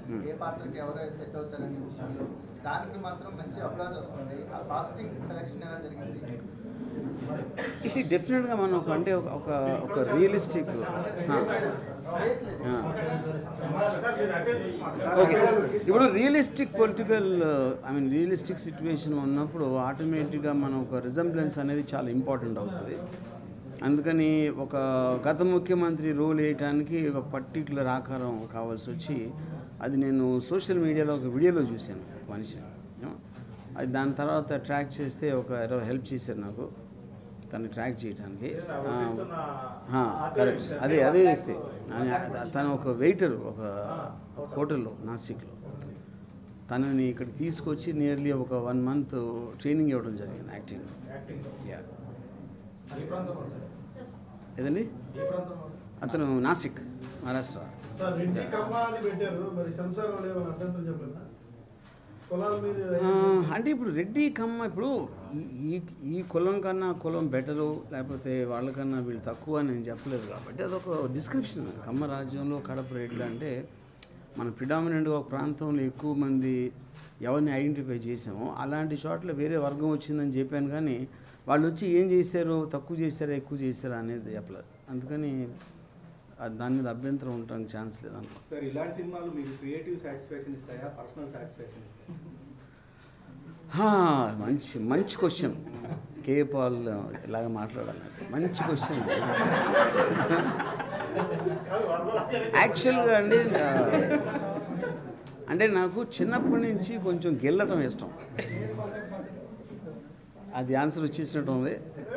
ఏ పాత్రకి ఎవరు సెట్ అవుతారనే విషయంలో దానికి మాత్రం మంచి అప్లాజ్ వస్తుంది ఆ కాస్టింగ్ సెలెక్షన్ ఎలా జరిగింది ఇది డెఫినెట్గా మనం ఒక అంటే ఒక ఒక ఒక రియలిస్టిక్ Space లేదు. ఓకే ఇప్పుడు realistic political I mean realistic situation ఉన్నప్పుడు ఆటోమేటిక్గా మనం ఒక రిజంబ్లెన్స్ అనేది చాలా ఇంపార్టెంట్ అవుతుంది అందుకని ఒక గత ముఖ్యమంత్రి రోల్ వేయటానికి ఒక పర్టికులర్ ఆకారం కావాల్సి వచ్చి అది నేను సోషల్ మీడియాలో ఒక వీడియోలో చూశాను ఒక మనిషి you know. అది దాని తర్వాత ట్రాక్ చేస్తే ఒక ఎవరో హెల్ప్ చేశారు నాకు తను ట్రాక్ చేయడానికి కరెక్ట్ అదే అదే వ్యక్తి ఆయన- తను ఒక వెయిటర్ ఒక హోటల్లో నాసిక్లో తనని ఇక్కడ తీసుకొచ్చి నియర్లీ ఒక వన్ మంత్ ట్రైనింగ్ ఇవ్వడం జరిగింది యాక్టింగ్ యా ఏదండి అతను నాసిక్ మహారాష్ట్ర సార్ రెడ్డి కమ్మ అని పెట్టారు మరి సెన్సార్ వాళ్ళు ఏమైనా అభ్యంతరం చెప్పలేదా కులాల మీద ఆ, అంటే ఇప్పుడు రెడ్డి కమ్మ ఇప్పుడు ఈ- ఈ ఈ కులం కన్నా ఆ కులం బెటరు లేకపోతే వాళ్ళకన్నా వీళ్ళు తక్కువ అని నేను చెప్పలేదు కాబట్టి అదొక డిస్క్రిప్షన్ కమ్మ రాజ్యంలో కడప రెడ్లు అంటే మన ప్రిడామినెంట్గా ఒక ప్రాంతంలో ఎక్కువ మంది ఎవరిని ఐడెంటిఫై చేసామో అలాంటి చోట్ల వేరే వర్గం వచ్చిందని చెప్పాను కానీ వాళ్ళు వచ్చి ఏం చేశారో తక్కువ చేశారా ఎక్కువ చేశారా అనేది చెప్పలేదు అందుకని అది దాని మీద అభ్యంతరం ఉండడానికి ఛాన్స్ లేదన్నమాట సార్ ఇలాంటి సినిమాలు మీకు క్రియేటివ్ సాటిస్ఫాక్షన్ ఇస్తాయా పర్సనల్ సాటిస్ఫాక్షన్ ఇస్తాయా హా, మంచి మంచి క్వశ్చన్ కే పాల్ ఇలాగ మాట్లాడాలి మంచి క్వశ్చన్ యాక్చువల్గా అండి ఆ, అంటే నాకు చిన్నప్పటి నుంచి కొంచెం గెల్లటం ఇష్టం అది ఆన్సర్ వచ్చేసినట్టు ఉంది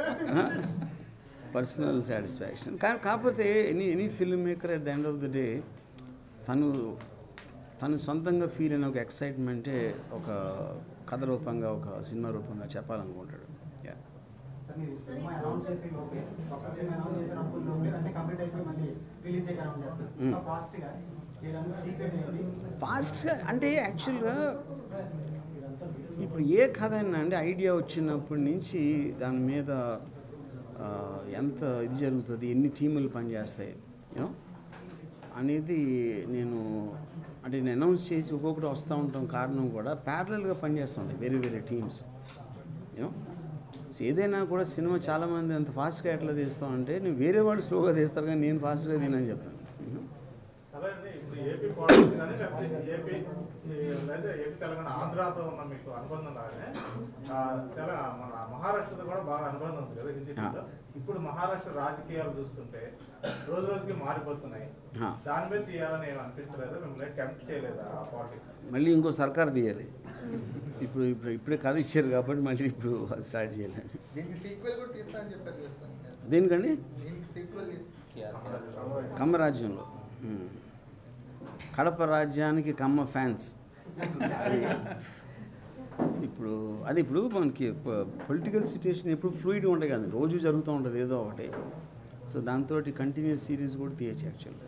పర్సనల్ సాటిస్ఫాక్షన్ కానీ కాకపోతే any any film maker at the end of the day తను తను సొంతంగా ఫీల్ అయిన ఒక ఎక్సైట్మెంటే ఒక కథ రూపంగా ఒక సినిమా రూపంగా చెప్పాలనుకుంటాడు Yeah. సార్ మీరు సినిమా అనౌన్స్ చేసి ఓకే ఒక సినిమా అనౌన్స్ చేసినప్పుడు లోపే అన్నీ కంప్లీట్ అయిపోయి మళ్ళీ రిలీజ్ డేట్ అనౌన్స్ చేస్తారు మ్మ్. ఇంకా ఫాస్ట్గా చేయడానికి సీక్రెట్ ఏంటి ఫాస్ట్గా అంటే యాక్చువల్గా ఇప్పుడు ఏ కథ అయినా అంటే ఐడియా వచ్చినప్పటి నుంచి దాని మీద ఆ, ఎంత ఇది జరుగుతుంది ఎన్ని టీములు పనిచేస్తాయి యూనో అనేది నేను అంటే నేను అనౌన్స్ చేసి ఒక్కొక్కటి వస్తూ ఉంటాం కారణం కూడా ప్యారలల్గా పనిచేస్తుంటాయి వేరే వేరే టీమ్స్ యూనో సో ఏదైనా కూడా సినిమా చాలామంది అంత ఫాస్ట్గా ఎట్లా తీస్తామంటే నేను వేరే వాళ్ళు స్లోగా తీస్తారు కానీ నేను ఫాస్ట్గా తినని చెప్తాను you know. అలాగే ఇప్పుడు ఏపీ పాలిటిక్స్ కానీ లేకపోతే ఏపీ ఈ లేదా ఏపీ తెలంగాణ ఆంధ్రాతో ఉన్న మీకు అనుబంధం లాగానే ఆ, తెల మన మహారాష్ట్రతో కూడా బాగా అనుబంధం ఉంది కదా హిందీ ఫిల్మ్లో. ఇప్పుడు మహారాష్ట్ర రాజకీయాలు చూస్తుంటే రోజు రోజుకి మారిపోతున్నాయి ఆ. దాని మీద తీయాలని ఏమి అనిపించలేదా మిమ్మల్ని టెంప్ట్ చేయలేదా ఆ పాలిటిక్స్ మళ్ళీ ఇంకో సర్కార్ తీయాలి ఇప్పుడు ఇప్పుడు ఇప్పుడే కథ ఇచ్చారు కాబట్టి మళ్ళీ ఇప్పుడు అది స్టార్ట్ చేయాలి దీనికి సీక్వెల్ కూడా తీస్తా అని చెప్పారు చేస్తాను దేనికండి దీనికి సీక్వెల్ కమ్మ రాజ్యంలో ఉమ్. కడప రాజ్యానికి కమ్మ ఫ్యాన్స్ అది ఇప్పుడు అది ఇప్పుడు మనకి పొలిటికల్ సిచ్యుయేషన్ ఎప్పుడు ఫ్లూయిడ్ ఉంటాయి కదా రోజు జరుగుతూ ఉంటుంది ఏదో ఒకటి సో దాంతో కంటిన్యూస్ సిరీస్ కూడా తీయచ్చు యాక్చువల్గా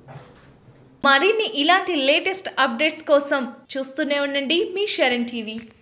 మరిన్ని ఇలాంటి లేటెస్ట్ అప్డేట్స్ కోసం చూస్తూనే ఉండండి మీ షరణ్ టీవీ